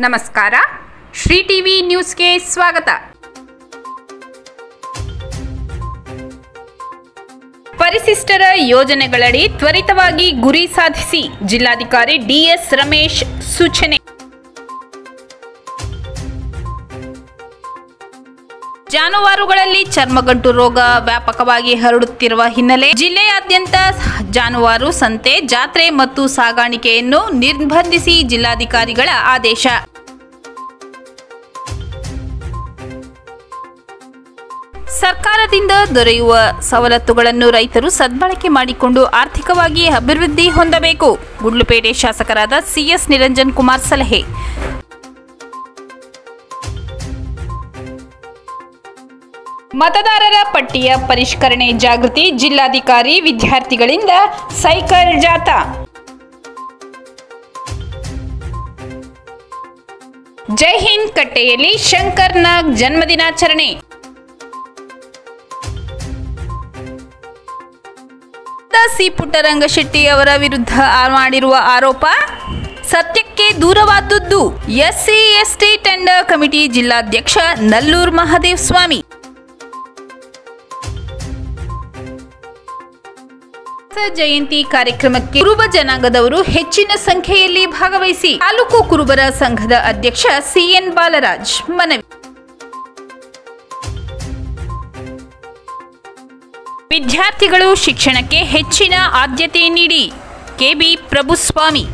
ನಮಸ್ಕಾರ ಶ್ರೀ ಟಿವಿ ನ್ಯೂಸ್ಗೆ ಸ್ವಾಗತ ಪರಿಶಿಷ್ಟರ ಯೋಜನೆಗಳಡಿ ತ್ವರಿತವಾಗಿ ಗುರಿ ಸಾಧಿಸಿ ಜಿಲ್ಲಾಧಿಕಾರಿ ಡಿಎಸ್ ರಮೇಶ್ ಸೂಚನೆ ಜಾನುವಾರುಗಳಲ್ಲಿ ಚರ್ಮಗಂಟು ರೋಗ ವ್ಯಾಪಕವಾಗಿ ಹರಡುತ್ತಿರುವ ಹಿನ್ನೆಲೆ ಜಿಲ್ಲೆಯಾದ್ಯಂತ ಜಾನುವಾರು ಸಂತೆ ಜಾತ್ರೆ ಮತ್ತು ಸಾಗಾಣಿಕೆಯನ್ನು ನಿರ್ಬಂಧಿಸಿ ಜಿಲ್ಲಾಧಿಕಾರಿಗಳ ಆದೇಶ ಸರ್ಕಾರದಿಂದ ದೊರೆಯುವ ಸವಲತ್ತುಗಳನ್ನು ರೈತರು ಸದ್ಬಳಕೆ ಮಾಡಿಕೊಂಡು ಆರ್ಥಿಕವಾಗಿ ಅಭಿವೃದ್ಧಿ ಹೊಂದಬೇಕು ಗುಡ್ಲುಪೇಟೆ ಶಾಸಕರಾದ ಸಿಎಸ್ ನಿರಂಜನ್ ಕುಮಾರ್ ಸಲಹೆ ಮತದಾರರ ಪಟ್ಟಿಯ ಪರಿಷ್ಕರಣೆ ಜಾಗೃತಿ ಜಿಲ್ಲಾಧಿಕಾರಿ ವಿದ್ಯಾರ್ಥಿಗಳಿಂದ ಸೈಕಲ್ ಜಾಥಾ ಜೈ ಹಿಂದ್ ಕಟ್ಟೆಯಲ್ಲಿ ಶಂಕರ್ ನಾಗ್ ಜನ್ಮದಿನಾಚರಣೆ ಸಿ ಪುಟ್ಟರಂಗಶೆಟ್ಟಿ ಅವರ ವಿರುದ್ಧ ಆ- ಮಾಡಿರುವ ಆರೋಪ ಸತ್ಯಕ್ಕೆ ದೂರವಾದದ್ದು ಎಸ್ಸಿ ಎಸ್ಟಿ ಟೆಂಡರ್ ಕಮಿಟಿ ಜಿಲ್ಲಾಧ್ಯಕ್ಷ ನಲ್ಲೂರ್ ಮಹದೇವ್ ಸ್ವಾಮಿ ಜಯಂತಿ ಕಾರ್ಯಕ್ರಮಕ್ಕೆ ಕುರುಬ ಜನಾಂಗದವರು ಹೆಚ್ಚಿನ ಸಂಖ್ಯೆಯಲ್ಲಿ ಭಾಗವಹಿಸಿ ತಾಲೂಕು ಕುರುಬರ ಸಂಘದ ಅಧ್ಯಕ್ಷ ಸಿಎನ್ ಬಾಲರಾಜ್ ಮನವಿ ವಿದ್ಯಾರ್ಥಿಗಳು ಶಿಕ್ಷಣಕ್ಕೆ ಹೆಚ್ಚಿನ ಆದ್ಯತೆ ನೀಡಿ ಕೆಬಿ ಪ್ರಭುಸ್ವಾಮಿ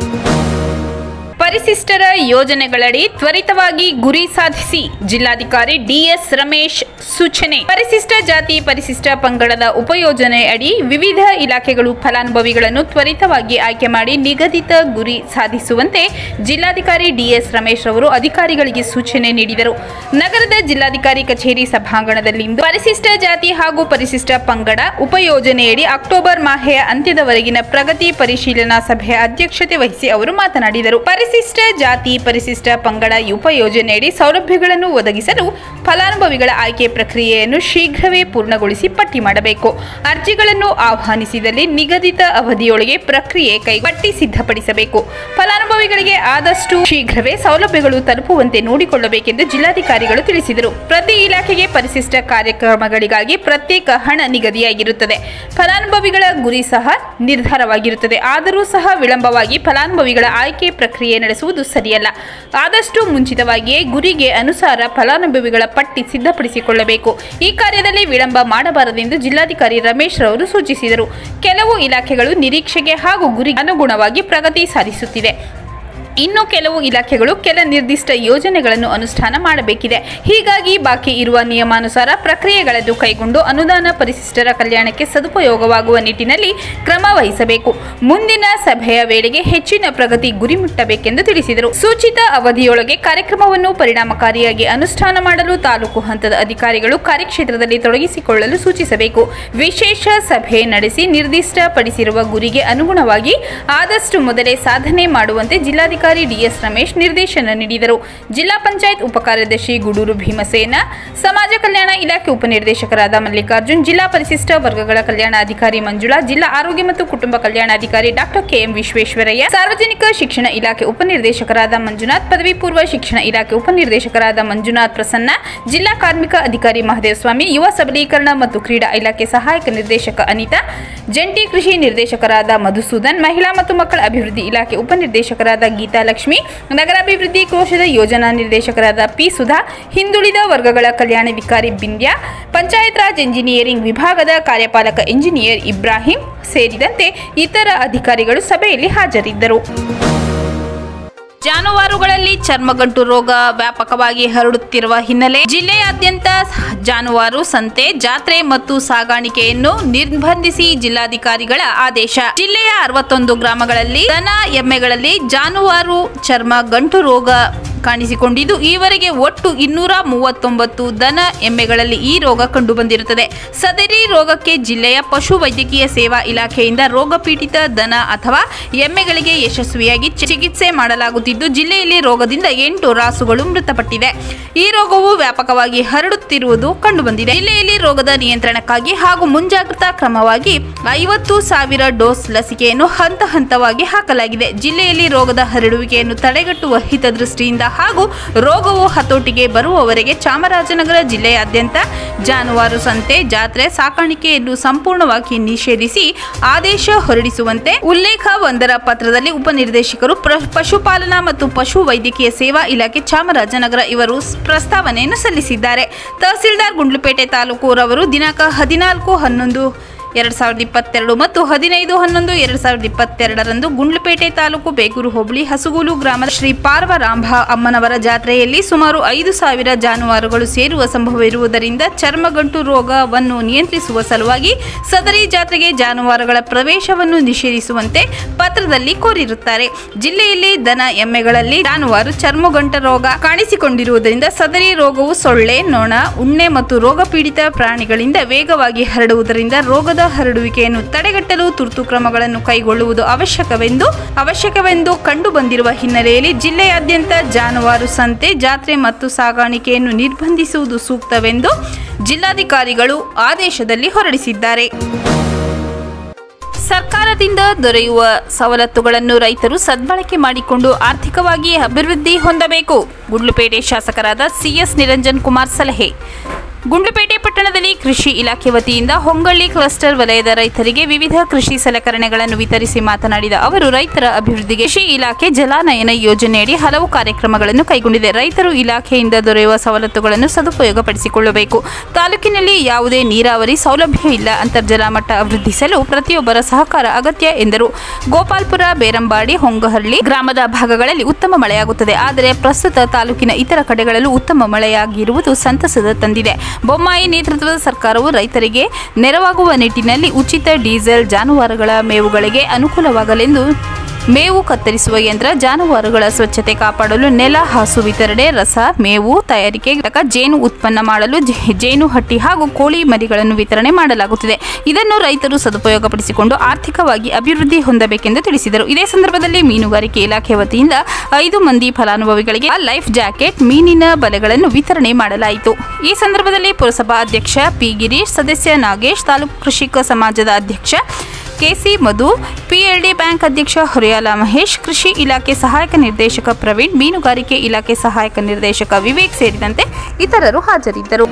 ಪರಿಶಿಷ್ಟರ ಯೋಜನೆಗಳಡಿ ತ್ವರಿತವಾಗಿ ಗುರಿ ಸಾಧಿಸಿ ಜಿಲ್ಲಾಧಿಕಾರಿ ಡಿಎಸ್ ರಮೇಶ್ ಸೂಚನೆ ಪರಿಶಿಷ್ಟ ಜಾತಿ ಪರಿಶಿಷ್ಟ ಪಂಗಡದ ಉಪಯೋಜನೆ ಅಡಿ ವಿವಿಧ ಇಲಾಖೆಗಳು ಫಲಾನುಭವಿಗಳನ್ನು ತ್ವರಿತವಾಗಿ ಆಯ್ಕೆ ಮಾಡಿ ನಿಗದಿತ ಗುರಿ ಸಾಧಿಸುವಂತೆ ಜಿಲ್ಲಾಧಿಕಾರಿ ಡಿಎಸ್ ರಮೇಶ್ ಅವರು ಅಧಿಕಾರಿಗಳಿಗೆ ಸೂಚನೆ ನೀಡಿದರು ನಗರದ ಜಿಲ್ಲಾಧಿಕಾರಿ ಕಚೇರಿ ಸಭಾಂಗಣದಲ್ಲಿಂದು ಪರಿಶಿಷ್ಟ ಜಾತಿ ಹಾಗೂ ಪರಿಶಿಷ್ಟ ಪಂಗಡ ಉಪಯೋಜನೆಯಡಿ ಅಕ್ಟೋಬರ್ ಮಾಹೆಯ ಅಂತ್ಯದವರೆಗಿನ ಪ್ರಗತಿ ಪರಿಶೀಲನಾ ಸಭೆಯ ಅಧ್ಯಕ್ಷತೆ ವಹಿಸಿ ಅವರು ಮಾತನಾಡಿದರು ಪರಿಶಿಷ್ಟ ಜಾತಿ ಪರಿಶಿಷ್ಟ ಪಂಗಡ ಉಪಯೋಜನೆಯಡಿ ಸೌಲಭ್ಯಗಳನ್ನು ಒದಗಿಸಲು ಫಲಾನುಭವಿಗಳ ಆಯ್ಕೆ ಪ್ರಕ್ರಿಯೆಯನ್ನು ಶೀಘ್ರವೇ ಪೂರ್ಣಗೊಳಿಸಿ ಪಟ್ಟಿ ಮಾಡಬೇಕು ಅರ್ಜಿಗಳನ್ನು ಆಹ್ವಾನಿಸಿದಲ್ಲಿ ನಿಗದಿತ ಅವಧಿಯೊಳಗೆ ಪ್ರಕ್ರಿಯೆ ಕೈ ಪಟ್ಟಿ ಸಿದ್ಧಪಡಿಸಬೇಕು ಫಲಾನುಭವಿಗಳಿಗೆ ಆದಷ್ಟು ಶೀಘ್ರವೇ ಸೌಲಭ್ಯಗಳು ತಲುಪುವಂತೆ ನೋಡಿಕೊಳ್ಳಬೇಕೆಂದು ಜಿಲ್ಲಾಧಿಕಾರಿಗಳು ತಿಳಿಸಿದರು ಪ್ರತಿ ಇಲಾಖೆಗೆ ಪರಿಶಿಷ್ಟ ಕಾರ್ಯಕ್ರಮಗಳಿಗಾಗಿ ಪ್ರತ್ಯೇಕ ಹಣ ನಿಗದಿಯಾಗಿರುತ್ತದೆ ಫಲಾನುಭವಿಗಳ ಗುರಿ ಸಹ ನಿರ್ಧಾರವಾಗಿರುತ್ತದೆ ಆದರೂ ಸಹ ವಿಳಂಬವಾಗಿ ಫಲಾನುಭವಿಗಳ ಆಯ್ಕೆ ಪ್ರಕ್ರಿಯೆ ನಡೆಸುವುದು ಸರಿಯಲ್ಲ ಆದಷ್ಟು ಮುಂಚಿತವಾಗಿಯೇ ಗುರಿಗೆ ಅನುಸಾರ ಫಲಾನುಭವಿಗಳ ಪಟ್ಟಿ ಸಿದ್ಧಪಡಿಸಿಕೊಳ್ಳಬೇಕು ಈ ಕಾರ್ಯದಲ್ಲಿ ವಿಳಂಬ ಮಾಡಬಾರದೆಂದು ಜಿಲ್ಲಾಧಿಕಾರಿ ರಮೇಶ್ ರವರು ಸೂಚಿಸಿದರು ಕೆಲವು ಇಲಾಖೆಗಳು ನಿರೀಕ್ಷೆಗೆ ಹಾಗೂ ಗುರಿ ಅನುಗುಣವಾಗಿ ಪ್ರಗತಿ ಸಾಧಿಸುತ್ತಿದೆ ಇನ್ನು ಕೆಲವು ಇಲಾಖೆಗಳು ಕೆಲ ನಿರ್ದಿಷ್ಟ ಯೋಜನೆಗಳನ್ನು ಅನುಷ್ಠಾನ ಮಾಡಬೇಕಿದೆ ಹೀಗಾಗಿ ಬಾಕಿ ಇರುವ ನಿಯಮಾನುಸಾರ ಪ್ರಕ್ರಿಯೆಗಳನ್ನು ಕೈಗೊಂಡು ಅನುದಾನ ಪರಿಶಿಷ್ಟರ ಕಲ್ಯಾಣಕ್ಕೆ ಸದುಪಯೋಗವಾಗುವ ನಿಟ್ಟಿನಲ್ಲಿ ಕ್ರಮ ವಹಿಸಬೇಕು ಮುಂದಿನ ಸಭೆಯ ವೇಳೆಗೆ ಹೆಚ್ಚಿನ ಪ್ರಗತಿ ಗುರಿ ಮುಟ್ಟಬೇಕೆಂದು ತಿಳಿಸಿದರು ಸೂಚಿತ ಅವಧಿಯೊಳಗೆ ಕಾರ್ಯಕ್ರಮವನ್ನು ಪರಿಣಾಮಕಾರಿಯಾಗಿ ಅನುಷ್ಠಾನ ಮಾಡಲು ತಾಲೂಕು ಹಂತದ ಅಧಿಕಾರಿಗಳು ಕಾರ್ಯಕ್ಷೇತ್ರದಲ್ಲಿ ತೊಡಗಿಸಿಕೊಳ್ಳಲು ಸೂಚಿಸಬೇಕು ವಿಶೇಷ ಸಭೆ ನಡೆಸಿ ನಿರ್ದಿಷ್ಟಪಡಿಸಿರುವ ಗುರಿಗೆ ಅನುಗುಣವಾಗಿ ಆದಷ್ಟು ಮೊದಲೇ ಸಾಧನೆ ಮಾಡುವಂತೆ ಜಿಲ್ಲಾಧಿಕಾರಿ ಡಿಎಸ್ ರಮೇಶ್ ನಿರ್ದೇಶನ ನೀಡಿದರು ಜಿಲ್ಲಾ ಪಂಚಾಯತ್ ಉಪಕಾರ್ಯದರ್ಶಿ ಗುಡೂರು ಭೀಮಸೇನ ಸಮಾಜ ಕಲ್ಯಾಣ ಇಲಾಖೆ ಉಪನಿರ್ದೇಶಕರಾದ ಮಲ್ಲಿಕಾರ್ಜುನ್ ಜಿಲ್ಲಾ ಪರಿಶಿಷ್ಟ ವರ್ಗಗಳ ಕಲ್ಯಾಣಾಧಿಕಾರಿ ಮಂಜುಳಾ ಜಿಲ್ಲಾ ಆರೋಗ್ಯ ಮತ್ತು ಕುಟುಂಬ ಕಲ್ಯಾಣಾಧಿಕಾರಿ ಡಾಕ್ಟರ್ ಕೆಎಂ ವಿಶ್ವೇಶ್ವರಯ್ಯ ಸಾರ್ವಜನಿಕ ಶಿಕ್ಷಣ ಇಲಾಖೆ ಉಪನಿರ್ದೇಶಕರಾದ ಮಂಜುನಾಥ್ ಪದವಿ ಪೂರ್ವ ಶಿಕ್ಷಣ ಇಲಾಖೆ ಉಪನಿರ್ದೇಶಕರಾದ ಮಂಜುನಾಥ್ ಪ್ರಸನ್ನ ಜಿಲ್ಲಾ ಕಾರ್ಮಿಕ ಅಧಿಕಾರಿ ಮಹದೇವಸ್ವಾಮಿ ಯುವ ಸಬಲೀಕರಣ ಮತ್ತು ಕ್ರೀಡಾ ಇಲಾಖೆ ಸಹಾಯಕ ನಿರ್ದೇಶಕ ಅನಿತಾ ಜಂಟಿ ಕೃಷಿ ನಿರ್ದೇಶಕರಾದ ಮಧುಸೂದನ್ ಮಹಿಳಾ ಮತ್ತು ಮಕ್ಕಳ ಅಭಿವೃದ್ಧಿ ಇಲಾಖೆ ಉಪನಿರ್ದೇಶಕರಾದ ಗೀತಾಲಕ್ಷ್ಮಿ ನಗರಾಭಿವೃದ್ಧಿ ಕೋಶದ ಯೋಜನಾ ನಿರ್ದೇಶಕರಾದ ಪಿ ಸುಧಾ ಹಿಂದುಳಿದ ವರ್ಗಗಳ ಕಲ್ಯಾಣಾಧಿಕಾರಿ ಬಿಂದ್ಯಾ ಪಂಚಾಯತ್ ರಾಜ್ ಎಂಜಿನಿಯರಿಂಗ್ ವಿಭಾಗದ ಕಾರ್ಯಪಾಲಕ ಇಂಜಿನಿಯರ್ ಇಬ್ರಾಹಿಂ ಸೇರಿದಂತೆ ಇತರ ಅಧಿಕಾರಿಗಳು ಸಭೆಯಲ್ಲಿ ಹಾಜರಿದ್ದರು ಜಾನುವಾರುಗಳಲ್ಲಿ ಚರ್ಮಗಂಟು ರೋಗ ವ್ಯಾಪಕವಾಗಿ ಹರಡುತ್ತಿರುವ ಹಿನ್ನೆಲೆ ಜಿಲ್ಲೆಯಾದ್ಯಂತ ಜಾನುವಾರು ಸಂತೆ ಜಾತ್ರೆ ಮತ್ತು ಸಾಗಾಣಿಕೆಯನ್ನು ನಿರ್ಬಂಧಿಸಿ ಜಿಲ್ಲಾಧಿಕಾರಿಗಳ ಆದೇಶ ಜಿಲ್ಲೆಯ ಅರವತ್ತೊಂದು ಗ್ರಾಮಗಳಲ್ಲಿ ದನ ಎಮ್ಮೆಗಳಲ್ಲಿ ಜಾನುವಾರು ಚರ್ಮ ಗಂಟು ರೋಗ ಕಾಣಿಸಿಕೊಂಡಿದ್ದು ಈವರೆಗೆ ಒಟ್ಟು ಇನ್ನೂರ ಮೂವತ್ತೊಂಬತ್ತು ದನ ಎಮ್ಮೆಗಳಲ್ಲಿ ಈ ರೋಗ ಕಂಡುಬಂದಿರುತ್ತದೆ ಸದರಿ ರೋಗಕ್ಕೆ ಜಿಲ್ಲೆಯ ಪಶು ವೈದ್ಯಕೀಯ ಸೇವಾ ಇಲಾಖೆಯಿಂದ ರೋಗಪೀಡಿತ ದನ ಅಥವಾ ಎಮ್ಮೆಗಳಿಗೆ ಯಶಸ್ವಿಯಾಗಿ ಚಿಕಿತ್ಸೆ ಮಾಡಲಾಗುತ್ತಿದ್ದು ಜಿಲ್ಲೆಯಲ್ಲಿ ರೋಗದಿಂದ ಎಂಟು ರಾಸುಗಳು ಮೃತಪಟ್ಟಿವೆ ಈ ರೋಗವು ವ್ಯಾಪಕವಾಗಿ ಹರಡುತ್ತಿರುವುದು ಕಂಡುಬಂದಿದೆ ಜಿಲ್ಲೆಯಲ್ಲಿ ರೋಗದ ನಿಯಂತ್ರಣಕ್ಕಾಗಿ ಹಾಗೂ ಮುಂಜಾಗ್ರತಾ ಕ್ರಮವಾಗಿ ಐವತ್ತು ಸಾವಿರ ಡೋಸ್ ಲಸಿಕೆಯನ್ನು ಹಂತ ಹಂತವಾಗಿ ಹಾಕಲಾಗಿದೆ ಜಿಲ್ಲೆಯಲ್ಲಿ ರೋಗದ ಹರಡುವಿಕೆಯನ್ನು ತಡೆಗಟ್ಟುವ ಹಿತದೃಷ್ಟಿಯಿಂದ ಹಾಗೂ ರೋಗವು ಹತೋಟಿಗೆ ಬರುವವರೆಗೆ ಚಾಮರಾಜನಗರ ಜಿಲ್ಲೆಯಾದ್ಯಂತ ಜಾನುವಾರು ಸಂತೆ ಜಾತ್ರೆ ಸಾಕಾಣಿಕೆಯನ್ನು ಸಂಪೂರ್ಣವಾಗಿ ನಿಷೇಧಿಸಿ ಆದೇಶ ಹೊರಡಿಸುವಂತೆ ಉಲ್ಲೇಖ ಒಂದರ ಪತ್ರದಲ್ಲಿ ಉಪನಿರ್ದೇಶಕರು ಪ್ರ- ಪಶುಪಾಲನಾ ಮತ್ತು ಪಶು ವೈದ್ಯಕೀಯ ಸೇವಾ ಇಲಾಖೆ ಚಾಮರಾಜನಗರ ಇವರು ಸ್- ಪ್ರಸ್ತಾವನೆಯನ್ನು ಸಲ್ಲಿಸಿದ್ದಾರೆ ತಹಸೀಲ್ದಾರ್ ಗುಂಡ್ಲುಪೇಟೆ ತಾಲೂಕು ರವರು ದಿನಾಂಕ ಹದಿನಾಲ್ಕು ಹನ್ನೊಂದು ಎರಡ್ ಸಾವಿರದ ಇಪ್ಪತ್ತೆರಡು ಮತ್ತು ಹದಿನೈದು ಹನ್ನೊಂದು ಎರಡ್ ಸಾವಿರದ ಇಪ್ಪತ್ತೆರಡರಂದು ಗುಂಡ್ಲುಪೇಟೆ ತಾಲೂಕು ಬೇಗೂರು ಹೋಬಳಿ ಹಸುಗೂಲು ಗ್ರಾಮದ ಶ್ರೀ ಪಾರ್ವರಾಂಭ ಅಮ್ಮನವರ ಜಾತ್ರೆಯಲ್ಲಿ ಸುಮಾರು ಐದು ಸಾವಿರ ಜಾನುವಾರುಗಳು ಸೇರುವ ಸಂಭವವಿರುವುದರಿಂದ ಚರ್ಮಗಂಟು ರೋಗವನ್ನು ನಿಯಂತ್ರಿಸುವ ಸಲುವಾಗಿ ಸದರಿ ಜಾತ್ರೆಗೆ ಜಾನುವಾರುಗಳ ಪ್ರವೇಶವನ್ನು ನಿಷೇಧಿಸುವಂತೆ ಪತ್ರದಲ್ಲಿ ಕೋರಿರುತ್ತಾರೆ ಜಿಲ್ಲೆಯಲ್ಲಿ ದನ ಎಮ್ಮೆಗಳಲ್ಲಿ ಜಾನುವಾರು ಚರ್ಮಗಂಟ ರೋಗ ಕಾಣಿಸಿಕೊಂಡಿರುವುದರಿಂದ ಸದರಿ ರೋಗವು ಸೊಳ್ಳೆ ನೊಣ ಉಣ್ಣೆ ಮತ್ತು ರೋಗ ಪೀಡಿತ ಪ್ರಾಣಿಗಳಿಂದ ವೇಗವಾಗಿ ಹರಡುವುದರಿಂದ ರೋಗದ ಹರಡುವಿಕೆಯನ್ನು ತಡೆಗಟ್ಟಲು ತುರ್ತು ಕ್ರಮಗಳನ್ನು ಕೈಗೊಳ್ಳುವುದು ಅವಶ್ಯಕವೆಂದು ಅವಶ್ಯಕವೆಂದು ಕಂಡು ಬಂದಿರುವ ಹಿನ್ನೆಲೆಯಲ್ಲಿ ಜಿಲ್ಲೆಯಾದ್ಯಂತ ಜಾನುವಾರು ಸಂತೆ ಜಾತ್ರೆ ಮತ್ತು ಸಾಗಾಣಿಕೆಯನ್ನು ನಿರ್ಬಂಧಿಸುವುದು ಸೂಕ್ತವೆಂದು ಜಿಲ್ಲಾಧಿಕಾರಿಗಳು ಆದೇಶದಲ್ಲಿ ಹೊರಡಿಸಿದ್ದಾರೆ ಸರ್ಕಾರದಿಂದ ದೊರೆಯುವ ಸವಲತ್ತುಗಳನ್ನು ರೈತರು ಸದ್ಬಳಕೆ ಮಾಡಿಕೊಂಡು ಆರ್ಥಿಕವಾಗಿ ಅಭಿವೃದ್ಧಿ ಹೊಂದಬೇಕು ಗುಂಡ್ಲುಪೇಟೆ ಶಾಸಕರಾದ ಸಿಎಸ್ ನಿರಂಜನ್ ಕುಮಾರ್ ಸಲಹೆ ಗುಂಡ್ಲುಪೇಟೆ ಪಟ್ಟಣದಲ್ಲಿ ಕೃಷಿ ಇಲಾಖೆ ವತಿಯಿಂದ ಹೊಂಗಳ್ಳಿ ಕ್ಲಸ್ಟರ್ ವಲಯದ ರೈತರಿಗೆ ವಿವಿಧ ಕೃಷಿ ಸಲಕರಣೆಗಳನ್ನು ವಿತರಿಸಿ ಮಾತನಾಡಿದ ಅವರು ರೈತರ ಅಭಿವೃದ್ಧಿಗೆ ಕೃಷಿ ಇಲಾಖೆ ಜಲಾನಯನ ಯೋಜನೆಯಡಿ ಹಲವು ಕಾರ್ಯಕ್ರಮಗಳನ್ನು ಕೈಗೊಂಡಿದೆ ರೈತರು ಇಲಾಖೆಯಿಂದ ದೊರೆಯುವ ಸವಲತ್ತುಗಳನ್ನು ಸದುಪಯೋಗಪಡಿಸಿಕೊಳ್ಳಬೇಕು ತಾಲೂಕಿನಲ್ಲಿ ಯಾವುದೇ ನೀರಾವರಿ ಸೌಲಭ್ಯ ಇಲ್ಲ ಅಂತರ್ಜಲ ಮಟ್ಟ ವೃದ್ಧಿಸಲು ಪ್ರತಿಯೊಬ್ಬರ ಸಹಕಾರ ಅಗತ್ಯ ಎಂದರು ಗೋಪಾಲ್ಪುರ ಬೇರಂಬಾಡಿ ಹೊಂಗಹಳ್ಳಿ ಗ್ರಾಮದ ಭಾಗಗಳಲ್ಲಿ ಉತ್ತಮ ಮಳೆಯಾಗುತ್ತದೆ ಆದರೆ ಪ್ರಸ್ತುತ ತಾಲೂಕಿನ ಇತರ ಕಡೆಗಳಲ್ಲೂ ಉತ್ತಮ ಮಳೆಯಾಗಿರುವುದು ಸಂತಸದ ತಂದಿದೆ ಬೊಮ್ಮಾಯಿ ನೇತೃತ್ವದ ಸರ್ಕಾರವು ರೈತರಿಗೆ ನೆರವಾಗುವ ನಿಟ್ಟಿನಲ್ಲಿ ಉಚಿತ ಡೀಸೆಲ್ ಜಾನುವಾರುಗಳ ಮೇವುಗಳಿಗೆ ಅನುಕೂಲವಾಗಲೆಂದು ಮೇವು ಕತ್ತರಿಸುವ ಯಂತ್ರ ಜಾನುವಾರುಗಳ ಸ್ವಚ್ಛತೆ ಕಾಪಾಡಲು ನೆಲ ಹಾಸು ವಿತರಣೆ ರಸ ಮೇವು ತಯಾರಿಕೆ ಘಟಕ ಜೇನು ಉತ್ಪನ್ನ ಮಾಡಲು ಜೆ- ಜೇನು ಹಟ್ಟಿ ಹಾಗೂ ಕೋಳಿ ಮರಿಗಳನ್ನು ವಿತರಣೆ ಮಾಡಲಾಗುತ್ತಿದೆ ಇದನ್ನು ರೈತರು ಸದುಪಯೋಗಪಡಿಸಿಕೊಂಡು ಆರ್ಥಿಕವಾಗಿ ಅಭಿವೃದ್ಧಿ ಹೊಂದಬೇಕೆಂದು ತಿಳಿಸಿದರು ಇದೇ ಸಂದರ್ಭದಲ್ಲಿ ಮೀನುಗಾರಿಕೆ ಇಲಾಖೆ ವತಿಯಿಂದ ಐದು ಮಂದಿ ಫಲಾನುಭವಿಗಳಿಗೆ ಲೈಫ್ ಜಾಕೆಟ್ ಮೀನಿನ ಬಲೆಗಳನ್ನು ವಿತರಣೆ ಮಾಡಲಾಯಿತು ಈ ಸಂದರ್ಭದಲ್ಲಿ ಪುರಸಭಾ ಅಧ್ಯಕ್ಷ ಪಿ ಗಿರೀಶ್ ಸದಸ್ಯ ನಾಗೇಶ್ ತಾಲೂಕು ಕೃಷಿಕ ಸಮಾಜದ ಅಧ್ಯಕ್ಷ ಕೆಸಿ ಮಧು ಪಿಎಲ್ಡಿ ಬ್ಯಾಂಕ್ ಅಧ್ಯಕ್ಷ ಹೊರಿಯಾಲ ಮಹೇಶ್ ಕೃಷಿ ಇಲಾಖೆ ಸಹಾಯಕ ನಿರ್ದೇಶಕ ಪ್ರವೀಣ್ ಮೀನುಗಾರಿಕೆ ಇಲಾಖೆ ಸಹಾಯಕ ನಿರ್ದೇಶಕ ವಿವೇಕ್ ಸೇರಿದಂತೆ ಇತರರು ಹಾಜರಿದ್ದರು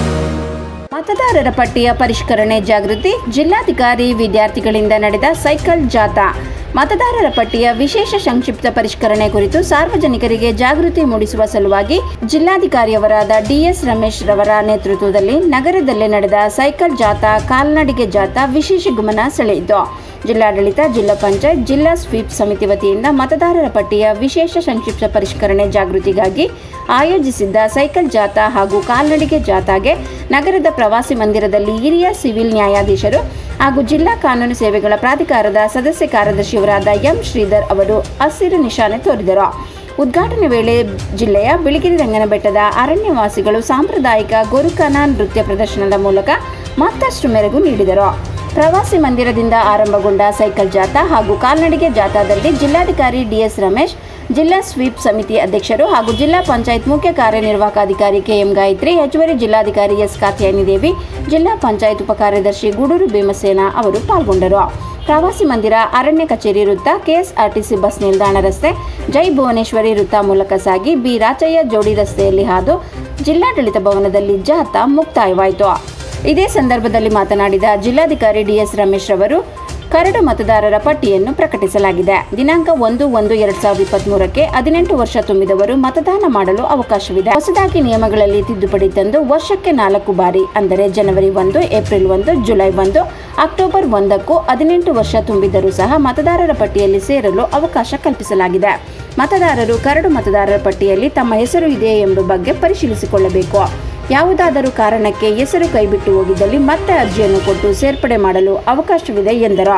ಮತದಾರರ ಪಟ್ಟಿಯ ಪರಿಷ್ಕರಣೆ ಜಾಗೃತಿ ಜಿಲ್ಲಾಧಿಕಾರಿ ವಿದ್ಯಾರ್ಥಿಗಳಿಂದ ನಡೆದ ಸೈಕಲ್ ಜಾಥಾ ಮತದಾರರ ಪಟ್ಟಿಯ ವಿಶೇಷ ಸಂಕ್ಷಿಪ್ತ ಪರಿಷ್ಕರಣೆ ಕುರಿತು ಸಾರ್ವಜನಿಕರಿಗೆ ಜಾಗೃತಿ ಮೂಡಿಸುವ ಸಲುವಾಗಿ ಜಿಲ್ಲಾಧಿಕಾರಿಯವರಾದ ಡಿಎಸ್ ರಮೇಶ್ ರವರ ನೇತೃತ್ವದಲ್ಲಿ ನಗರದಲ್ಲಿ ನಡೆದ ಸೈಕಲ್ ಜಾಥಾ ಕಾಲ್ನಡಿಗೆ ಜಾಥಾ ವಿಶೇಷ ಗಮನ ಸೆಳೆಯಿತು ಜಿಲ್ಲಾಡಳಿತ ಜಿಲ್ಲಾ ಪಂಚಾಯತ್ ಜಿಲ್ಲಾ ಸ್ವೀಪ್ ಸಮಿತಿ ವತಿಯಿಂದ ಮತದಾರರ ಪಟ್ಟಿಯ ವಿಶೇಷ ಸಂಕ್ಷಿಪ್ತ ಪರಿಷ್ಕರಣೆ ಜಾಗೃತಿಗಾಗಿ ಆಯೋಜಿಸಿದ್ದ ಸೈಕಲ್ ಜಾಥಾ ಹಾಗೂ ಕಾಲ್ನಡಿಗೆ ಜಾಥಾಗೆ ನಗರದ ಪ್ರವಾಸಿ ಮಂದಿರದಲ್ಲಿ ಹಿರಿಯ ಸಿವಿಲ್ ನ್ಯಾಯಾಧೀಶರು ಹಾಗೂ ಜಿಲ್ಲಾ ಕಾನೂನು ಸೇವೆಗಳ ಪ್ರಾಧಿಕಾರದ ಸದಸ್ಯ ಕಾರ್ಯದರ್ಶಿಯವರಾದ ಎಂ ಶ್ರೀಧರ್ ಅವರು ಹಸಿರು ನಿಶಾನೆ ತೋರಿದರು ಉದ್ಘಾಟನೆ ವೇಳೆ ಜಿಲ್ಲೆಯ ಬಿಳಿಗಿರಿ ರಂಗನಬೆಟ್ಟದ ಅರಣ್ಯವಾಸಿಗಳು ಸಾಂಪ್ರದಾಯಿಕ ಗೋರುಕಾನ ನೃತ್ಯ ಪ್ರದರ್ಶನದ ಮೂಲಕ ಮತ್ತಷ್ಟು ಮೆರುಗು ನೀಡಿದರು ಪ್ರವಾಸಿ ಮಂದಿರದಿಂದ ಆರಂಭಗೊಂಡ ಸೈಕಲ್ ಜಾಥಾ ಹಾಗೂ ಕಾಲ್ನಡಿಗೆ ಜಾಥಾದಲ್ಲಿ ಜಿಲ್ಲಾಧಿಕಾರಿ ಡಿಎಸ್ ರಮೇಶ್ ಜಿಲ್ಲಾ ಸ್ವೀಪ್ ಸಮಿತಿ ಅಧ್ಯಕ್ಷರು ಹಾಗೂ ಜಿಲ್ಲಾ ಪಂಚಾಯತ್ ಮುಖ್ಯ ಕಾರ್ಯನಿರ್ವಾಹಕಾಧಿಕಾರಿ ಕೆಎಂ ಗಾಯತ್ರಿ ಹೆಚ್ಚುವರಿ ಜಿಲ್ಲಾಧಿಕಾರಿ ಎಸ್ ಕಾತ್ಯಾಯನಿ ದೇವಿ ಜಿಲ್ಲಾ ಪಂಚಾಯತ್ ಉಪಕಾರ್ಯದರ್ಶಿ ಗೂಡೂರು ಭೀಮಸೇನ ಅವರು ಪಾಲ್ಗೊಂಡರು ಪ್ರವಾಸಿ ಮಂದಿರ ಅರಣ್ಯ ಕಚೇರಿ ವೃತ್ತ ಕೆಎಸ್ಆರ್ಟಿಸಿ ಬಸ್ ನಿಲ್ದಾಣ ರಸ್ತೆ ಜೈ ಭುವನೇಶ್ವರಿ ವೃತ್ತ ಮೂಲಕ ಸಾಗಿ ಬಿ ರಾಚಯ್ಯ ಜೋಡಿ ರಸ್ತೆಯಲ್ಲಿ ಹಾದು ಜಿಲ್ಲಾಡಳಿತ ಭವನದಲ್ಲಿ ಜಾಥಾ ಮುಕ್ತಾಯವಾಯಿತು ಇದೇ ಸಂದರ್ಭದಲ್ಲಿ ಮಾತನಾಡಿದ ಜಿಲ್ಲಾಧಿಕಾರಿ ಡಿಎಸ್ ರಮೇಶ್ ರವರು ಕರಡು ಮತದಾರರ ಪಟ್ಟಿಯನ್ನು ಪ್ರಕಟಿಸಲಾಗಿದೆ ದಿನಾಂಕ ಒಂದು ಒಂದು ಎರಡ್ ಸಾವಿರದ ಇಪ್ಪತ್ಮೂರಕ್ಕೆ ಹದಿನೆಂಟು ವರ್ಷ ತುಂಬಿದವರು ಮತದಾನ ಮಾಡಲು ಅವಕಾಶವಿದೆ ಹೊಸದಾಗಿ ನಿಯಮಗಳಲ್ಲಿ ತಿದ್ದುಪಡಿ ತಂದು ವರ್ಷಕ್ಕೆ ನಾಲ್ಕು ಬಾರಿ ಅಂದರೆ ಜನವರಿ ಒಂದು ಏಪ್ರಿಲ್ ಒಂದು ಜುಲೈ ಒಂದು ಅಕ್ಟೋಬರ್ ಒಂದಕ್ಕೂ ಹದಿನೆಂಟು ವರ್ಷ ತುಂಬಿದರೂ ಸಹ ಮತದಾರರ ಪಟ್ಟಿಯಲ್ಲಿ ಸೇರಲು ಅವಕಾಶ ಕಲ್ಪಿಸಲಾಗಿದೆ ಮತದಾರರು ಕರಡು ಮತದಾರರ ಪಟ್ಟಿಯಲ್ಲಿ ತಮ್ಮ ಹೆಸರು ಇದೆಯೇ ಎಂಬ ಬಗ್ಗೆ ಪರಿಶೀಲಿಸಿಕೊಳ್ಳಬೇಕು ಯಾವುದಾದರೂ ಕಾರಣಕ್ಕೆ ಹೆಸರು ಕೈಬಿಟ್ಟು ಹೋಗಿದ್ದಲ್ಲಿ ಮತ್ತೆ ಅರ್ಜಿಯನ್ನು ಕೊಟ್ಟು ಸೇರ್ಪಡೆ ಮಾಡಲು ಅವಕಾಶವಿದೆ ಎಂದರು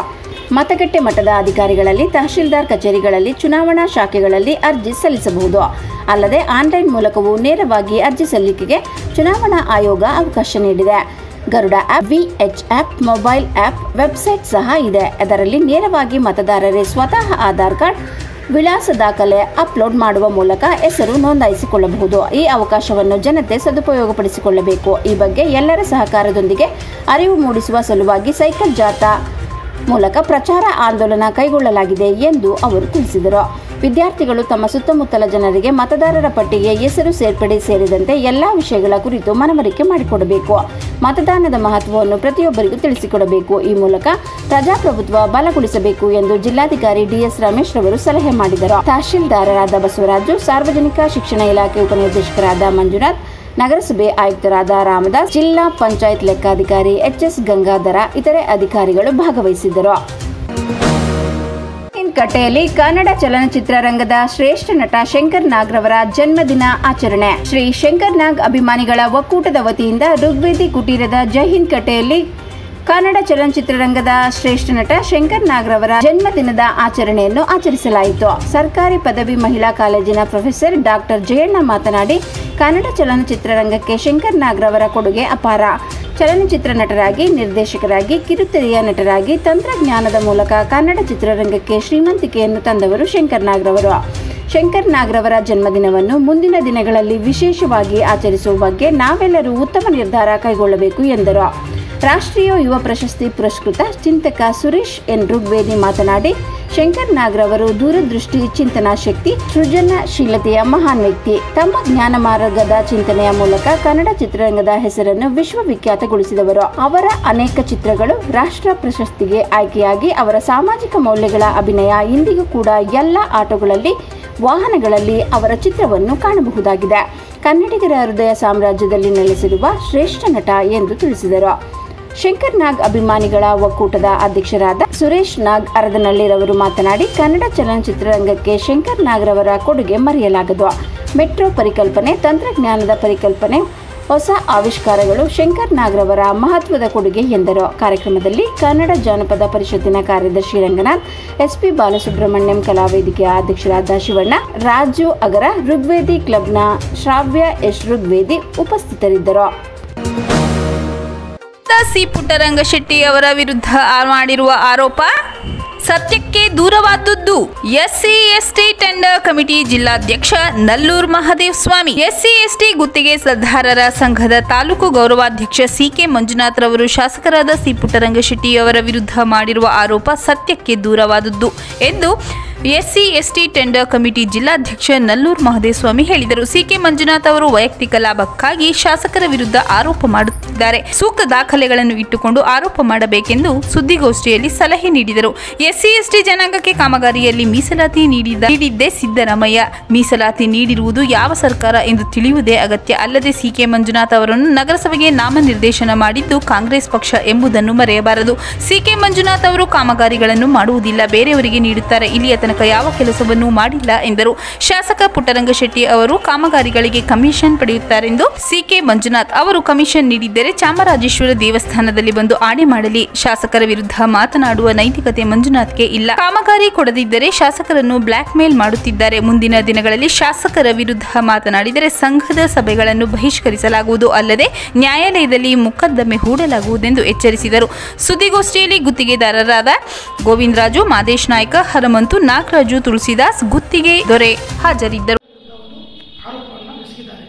ಮತಗಟ್ಟೆ ಮಟ್ಟದ ಅಧಿಕಾರಿಗಳಲ್ಲಿ ತಹಶೀಲ್ದಾರ್ ಕಚೇರಿಗಳಲ್ಲಿ ಚುನಾವಣಾ ಶಾಖೆಗಳಲ್ಲಿ ಅರ್ಜಿ ಸಲ್ಲಿಸಬಹುದು ಅಲ್ಲದೆ ಆನ್ಲೈನ್ ಮೂಲಕವೂ ನೇರವಾಗಿ ಅರ್ಜಿ ಸಲ್ಲಿಕೆಗೆ ಚುನಾವಣಾ ಆಯೋಗ ಅವಕಾಶ ನೀಡಿದೆ Garuda app VH app mobile app website ಸಹ ಇದೆ ಅದರಲ್ಲಿ ನೇರವಾಗಿ ಮತದಾರರೇ ಸ್ವತಃ ಆಧಾರ್ ಕಾರ್ಡ್ ವಿಳಾಸ ದಾಖಲೆ ಅಪ್ಲೋಡ್ ಮಾಡುವ ಮೂಲಕ ಹೆಸರು ನೋಂದಾಯಿಸಿಕೊಳ್ಳಬಹುದು ಈ ಅವಕಾಶವನ್ನು ಜನತೆ ಸದುಪಯೋಗಪಡಿಸಿಕೊಳ್ಳಬೇಕು ಈ ಬಗ್ಗೆ ಎಲ್ಲರ ಸಹಕಾರದೊಂದಿಗೆ ಅರಿವು ಮೂಡಿಸುವ ಸಲುವಾಗಿ ಸೈಕಲ್ ಜಾಥಾ ಮೂಲಕ ಪ್ರಚಾರ ಆಂದೋಲನ ಕೈಗೊಳ್ಳಲಾಗಿದೆ ಎಂದು ಅವರು ತಿಳಿಸಿದರು ವಿದ್ಯಾರ್ಥಿಗಳು ತಮ್ಮ ಸುತ್ತಮುತ್ತಲ ಜನರಿಗೆ ಮತದಾರರ ಪಟ್ಟಿಗೆ ಹೆಸರು ಸೇರ್ಪಡೆ ಸೇರಿದಂತೆ ಎಲ್ಲಾ ವಿಷಯಗಳ ಕುರಿತು ಮನವರಿಕೆ ಮಾಡಿಕೊಡಬೇಕು ಮತದಾನದ ಮಹತ್ವವನ್ನು ಪ್ರತಿಯೊಬ್ಬರಿಗೂ ತಿಳಿಸಿಕೊಡಬೇಕು ಈ ಮೂಲಕ ಪ್ರಜಾಪ್ರಭುತ್ವ ಬಲಗೊಳಿಸಬೇಕು ಎಂದು ಜಿಲ್ಲಾಧಿಕಾರಿ ಡಿಎಸ್ ರಮೇಶ್ ರವರು ಸಲಹೆ ಮಾಡಿದರು ತಹಶೀಲ್ದಾರರಾದ ಬಸವರಾಜು ಸಾರ್ವಜನಿಕ ಶಿಕ್ಷಣ ಇಲಾಖೆ ಉಪನಿರ್ದೇಶಕರಾದ ಮಂಜುನಾಥ್ ನಗರಸಭೆ ಆಯುಕ್ತರಾದ ರಾಮದಾಸ್ ಜಿಲ್ಲಾ ಪಂಚಾಯತ್ ಲೆಕ್ಕಾಧಿಕಾರಿ ಎಚ್ಎಸ್ ಗಂಗಾಧರ ಇತರೆ ಅಧಿಕಾರಿಗಳು ಭಾಗವಹಿಸಿದ್ದರು ಕಟ್ಟೆಯಲ್ಲಿ ಕನ್ನಡ ಚಲನಚಿತ್ರರಂಗದ ಶ್ರೇಷ್ಠ ನಟ ಶಂಕರ್ ನಾಗ್ ರವರ ಜನ್ಮದಿನ ಆಚರಣೆ ಶ್ರೀ ಶಂಕರ್ ನಾಗ್ ಅಭಿಮಾನಿಗಳ ಒಕ್ಕೂಟದ ವತಿಯಿಂದ ಋಗ್ವೇದಿ ಕುಟೀರದ ಜೈಹಿಂದ್ ಕಟ್ಟೆಯಲ್ಲಿ ಕನ್ನಡ ಚಲನಚಿತ್ರರಂಗದ ಶ್ರೇಷ್ಠ ನಟ ಶಂಕರ್ ನಾಗ್ರವರ ಜನ್ಮದಿನದ ಆಚರಣೆಯನ್ನು ಆಚರಿಸಲಾಯಿತು ಸರ್ಕಾರಿ ಪದವಿ ಮಹಿಳಾ ಕಾಲೇಜಿನ ಪ್ರೊಫೆಸರ್ ಡಾಕ್ಟರ್ ಜಯಣ್ಣ ಮಾತನಾಡಿ ಕನ್ನಡ ಚಲನಚಿತ್ರರಂಗಕ್ಕೆ ಶಂಕರ್ ನಾಗ್ರವರ ಕೊಡುಗೆ ಅಪಾರ ಚಲನಚಿತ್ರ ನಟರಾಗಿ ನಿರ್ದೇಶಕರಾಗಿ ಕಿರುತೆರೆಯ ನಟರಾಗಿ ತಂತ್ರಜ್ಞಾನದ ಮೂಲಕ ಕನ್ನಡ ಚಿತ್ರರಂಗಕ್ಕೆ ಶ್ರೀಮಂತಿಕೆಯನ್ನು ತಂದವರು ಶಂಕರ್ ನಾಗ್ರವರು ಶಂಕರ್ ನಾಗ್ರವರ ಜನ್ಮದಿನವನ್ನು ಮುಂದಿನ ದಿನಗಳಲ್ಲಿ ವಿಶೇಷವಾಗಿ ಆಚರಿಸುವ ಬಗ್ಗೆ ನಾವೆಲ್ಲರೂ ಉತ್ತಮ ನಿರ್ಧಾರ ಕೈಗೊಳ್ಳಬೇಕು ಎಂದರು ರಾಷ್ಟ್ರೀಯ ಯುವ ಪ್ರಶಸ್ತಿ ಪುರಸ್ಕೃತ ಚಿಂತಕ ಸುರೇಶ್ ಎನ್ ಋಗ್ವೇದಿ ಮಾತನಾಡಿ ಶಂಕರ್ ನಾಗ್ರವರು ದೂರದೃಷ್ಟಿ ಚಿಂತನಾ ಶಕ್ತಿ ಸೃಜನಶೀಲತೆಯ ಮಹಾನ್ ವ್ಯಕ್ತಿ ತಮ್ಮ ಜ್ಞಾನ ಮಾರ್ಗದ ಚಿಂತನೆಯ ಮೂಲಕ ಕನ್ನಡ ಚಿತ್ರರಂಗದ ಹೆಸರನ್ನು ವಿಶ್ವವಿಖ್ಯಾತಗೊಳಿಸಿದವರು ಅವರ ಅನೇಕ ಚಿತ್ರಗಳು ರಾಷ್ಟ್ರ ಪ್ರಶಸ್ತಿಗೆ ಆಯ್ಕೆಯಾಗಿ ಅವರ ಸಾಮಾಜಿಕ ಮೌಲ್ಯಗಳ ಅಭಿನಯ ಇಂದಿಗೂ ಕೂಡ ಎಲ್ಲ ಆಟಗಳಲ್ಲಿ ವಾಹನಗಳಲ್ಲಿ ಅವರ ಚಿತ್ರವನ್ನು ಕಾಣಬಹುದಾಗಿದೆ ಕನ್ನಡಿಗರ ಹೃದಯ ಸಾಮ್ರಾಜ್ಯದಲ್ಲಿ ನೆಲೆಸಿರುವ ಶ್ರೇಷ್ಠ ನಟ ಎಂದು ತಿಳಿಸಿದರು ಶಂಕರ್ ನಾಗ್ ಅಭಿಮಾನಿಗಳ ಒಕ್ಕೂಟದ ಅಧ್ಯಕ್ಷರಾದ ಸುರೇಶ್ ನಾಗ್ ಅರದನಹಳ್ಳಿರವರು ಮಾತನಾಡಿ ಕನ್ನಡ ಚಲನಚಿತ್ರರಂಗಕ್ಕೆ ಶಂಕರ್ ನಾಗ್ರವರ ಕೊಡುಗೆ ಮರೆಯಲಾಗದು ಮೆಟ್ರೋ ಪರಿಕಲ್ಪನೆ ತಂತ್ರಜ್ಞಾನದ ಪರಿಕಲ್ಪನೆ ಹೊಸ ಆವಿಷ್ಕಾರಗಳು ಶಂಕರ್ ನಾಗ್ರವರ ಮಹತ್ವದ ಕೊಡುಗೆ ಎಂದರು ಕಾರ್ಯಕ್ರಮದಲ್ಲಿ ಕನ್ನಡ ಜಾನಪದ ಪರಿಷತ್ತಿನ ಕಾರ್ಯದರ್ಶಿ ರಂಗನಾಥ್ ಎಸ್ಪಿ ಬಾಲಸುಬ್ರಹ್ಮಣ್ಯಂ ಕಲಾವೇದಿಕೆಯ ಅಧ್ಯಕ್ಷರಾದ ಶಿವಣ್ಣ ರಾಜು ಅಗರ ಋಗ್ವೇದಿ ಕ್ಲಬ್ನ ಶ್ರಾವ್ಯ ಎಸ್ ಋಗ್ವೇದಿ ಉಪಸ್ಥಿತರಿದ್ದರು ಸಿ ಪುಟ್ಟರಂಗಶೆಟ್ಟಿ ಅವರ ವಿರುದ್ಧ ಮಾಡಿರುವ ಆರೋಪ ಸತ್ಯಕ್ಕೆ ದೂರವಾದದ್ದು ಎಸ್ಸಿ ಎಸ್ಟಿ ಟೆಂಡರ್ ಕಮಿಟಿ ಜಿಲ್ಲಾಧ್ಯಕ್ಷ ನಲ್ಲೂರ್ ಮಹದೇವ್ ಸ್ವಾಮಿ ಎಸ್ಸಿ ಎಸ್ಟಿ ಗುತ್ತಿಗೆದಾರರ ಸಂಘದ ತಾಲೂಕು ಗೌರವಾಧ್ಯಕ್ಷ ಸಿಕೆ ಮಂಜುನಾಥ್ ರವರು ಶಾಸಕರಾದ ಸಿ ಪುಟ್ಟರಂಗಶೆಟ್ಟಿ ಅವರ ವಿರುದ್ಧ ಮಾಡಿರುವ ಆರೋಪ ಸತ್ಯಕ್ಕೆ ದೂರವಾದದ್ದು ಎಂದು ಎಸ್ಸಿ ಎಸ್ಟಿ ಟೆಂಡರ್ ಕಮಿಟಿ ಜಿಲ್ಲಾಧ್ಯಕ್ಷ ನಲ್ಲೂರ್ ಮಹದೇವಸ್ವಾಮಿ ಹೇಳಿದರು ಸಿಕೆ ಮಂಜುನಾಥ್ ಅವರು ವೈಯಕ್ತಿಕ ಲಾಭಕ್ಕಾಗಿ ಶಾಸಕರ ವಿರುದ್ಧ ಆರೋಪ ಮಾಡುತ್ತಿದ್ದಾರೆ ಸೂಕ್ತ ದಾಖಲೆಗಳನ್ನು ಇಟ್ಟುಕೊಂಡು ಆರೋಪ ಮಾಡಬೇಕೆಂದು ಸುದ್ದಿಗೋಷ್ಠಿಯಲ್ಲಿ ಸಲಹೆ ನೀಡಿದರು ಎಸ್ಸಿ ಎಸ್ಟಿ ಜನಾಂಗಕ್ಕೆ ಕಾಮಗಾರಿಯಲ್ಲಿ ಮೀಸಲಾತಿ ನೀಡಿದ ನೀಡಿದ್ದೇ ಸಿದ್ದರಾಮಯ್ಯ ಮೀಸಲಾತಿ ನೀಡಿರುವುದು ಯಾವ ಸರ್ಕಾರ ಎಂದು ತಿಳಿಯುವುದೇ ಅಗತ್ಯ ಅಲ್ಲದೆ ಸಿಕೆ ಮಂಜುನಾಥ್ ಅವರನ್ನು ನಗರಸಭೆಗೆ ನಾಮನಿರ್ದೇಶನ ಮಾಡಿದ್ದು ಕಾಂಗ್ರೆಸ್ ಪಕ್ಷ ಎಂಬುದನ್ನು ಮರೆಯಬಾರದು ಸಿಕೆ ಮಂಜುನಾಥ್ ಅವರು ಕಾಮಗಾರಿಗಳನ್ನು ಮಾಡುವುದಿಲ್ಲ ಬೇರೆಯವರಿಗೆ ನೀಡುತ್ತಾರೆ ಇಲ್ಲಿಯ ತನಕ ಯಾವ ಕೆಲಸವನ್ನೂ ಮಾಡಿಲ್ಲ ಎಂದರು ಶಾಸಕ ಪುಟ್ಟರಂಗಶೆಟ್ಟಿ ಅವರು ಕಾಮಗಾರಿಗಳಿಗೆ ಕಮಿಷನ್ ಪಡೆಯುತ್ತಾರೆಂದು ಸಿಕೆ ಮಂಜುನಾಥ್ ಅವರು ಕಮಿಷನ್ ನೀಡಿದ್ದರೆ ಚಾಮರಾಜೇಶ್ವರ ದೇವಸ್ಥಾನದಲ್ಲಿ ಬಂದು ಆಣೆ ಮಾಡಲಿ ಶಾಸಕರ ವಿರುದ್ಧ ಮಾತನಾಡುವ ನೈತಿಕತೆ ಮಂಜುನಾಥ್ಗೆ ಇಲ್ಲ ಕಾಮಗಾರಿ ಕೊಡದಿದ್ದರೆ ಶಾಸಕರನ್ನು ಬ್ಲಾಕ್ ಮೇಲ್ ಮಾಡುತ್ತಿದ್ದಾರೆ ಮುಂದಿನ ದಿನಗಳಲ್ಲಿ ಶಾಸಕರ ವಿರುದ್ಧ ಮಾತನಾಡಿದರೆ ಸಂಘದ ಸಭೆಗಳನ್ನು ಬಹಿಷ್ಕರಿಸಲಾಗುವುದು ಅಲ್ಲದೆ ನ್ಯಾಯಾಲಯದಲ್ಲಿ ಮೊಕದ್ದಮೆ ಹೂಡಲಾಗುವುದೆಂದು ಎಚ್ಚರಿಸಿದರು ಸುದ್ದಿಗೋಷ್ಠಿಯಲ್ಲಿ ಗುತ್ತಿಗೆದಾರರಾದ ಗೋವಿಂದರಾಜು ಮಾದೇಶ್ ನಾಯ್ಕ ಹನುಮಂತು ನಾಗರಾಜು ತುಳಸಿದಾಸ್ ಗುತ್ತಿಗೆ ದೊರೆ ಹಾಜರಿದ್ದರು ಆರೋಪವನ್ನು ಎಸಗಿದ್ದಾರೆ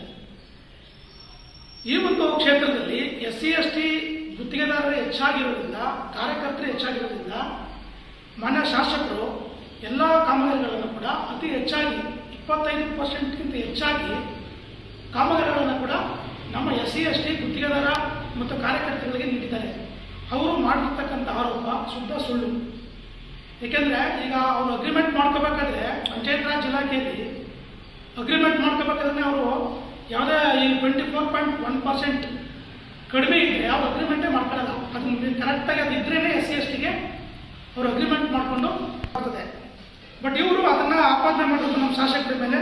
ಈ ಒಂದು ಕ್ಷೇತ್ರದಲ್ಲಿ ಎಸ್ ಸಿ ಎಸ್ ಟಿ ಗುತ್ತಿಗೆದಾರರು ಹೆಚ್ಚಾಗಿರೋದ್ರಿಂದ ಕಾರ್ಯಕರ್ತರು ಹೆಚ್ಚಾಗಿರೋದ್ರಿಂದ ಮಾನ್ಯ ಶಾಸಕರು ಎಲ್ಲ ಕಾಮಗಾರಿಗಳನ್ನು ಕೂಡ ಅತಿ ಹೆಚ್ಚಾಗಿ ಇಪ್ಪತ್ತೈದು ಪರ್ಸೆಂಟ್ಗಿಂತ ಹೆಚ್ಚಾಗಿ ಕಾಮಗಾರಿಗಳನ್ನು ಕೂಡ ನಮ್ಮ ಎಸ್ ಸಿ ಎಸ್ ಟಿ ಗುತ್ತಿಗೆದಾರ ಮತ್ತು ಕಾರ್ಯಕರ್ತರಿಗೆ ನೀಡಿದ್ದಾರೆ ಅವರು ಮಾಡಿರ್ತಕ್ಕಂಥ ಆರೋಪ ಶುದ್ಧ ಸುಳ್ಳು ಏಕೆಂದರೆ ಈಗ ಅವರು ಅಗ್ರಿಮೆಂಟ್ ಮಾಡ್ಕೋಬೇಕಾದ್ರೆ ಪಂಚಾಯತ್ ರಾಜ್ ಇಲಾಖೆಯಲ್ಲಿ ಅಗ್ರಿಮೆಂಟ್ ಮಾಡ್ಕೋಬೇಕಾದ್ರೆ ಅವರು ಯಾವುದೇ ಈ twenty four point one percent ಕಡಿಮೆ ಇದೆ ಯಾವ ಅಗ್ರಿಮೆಂಟೇ ಮಾಡ್ಕೊಳ್ಳಲ್ಲ ಅದು ಕರೆಕ್ಟಾಗಿ ಅದು ಇದ್ರೇ ಎಸ್ ಸಿ ಎಸ್ ಟಿಗೆ ಅವರು ಅಗ್ರಿಮೆಂಟ್ ಮಾಡಿಕೊಂಡು ಆಗ್ತದೆ ಬಟ್ ಇವರು ಅದನ್ನು ಆಪಾದನೆ ಮಾಡೋದು ನಮ್ಮ ಶಾಸಕರ ಮೇಲೆ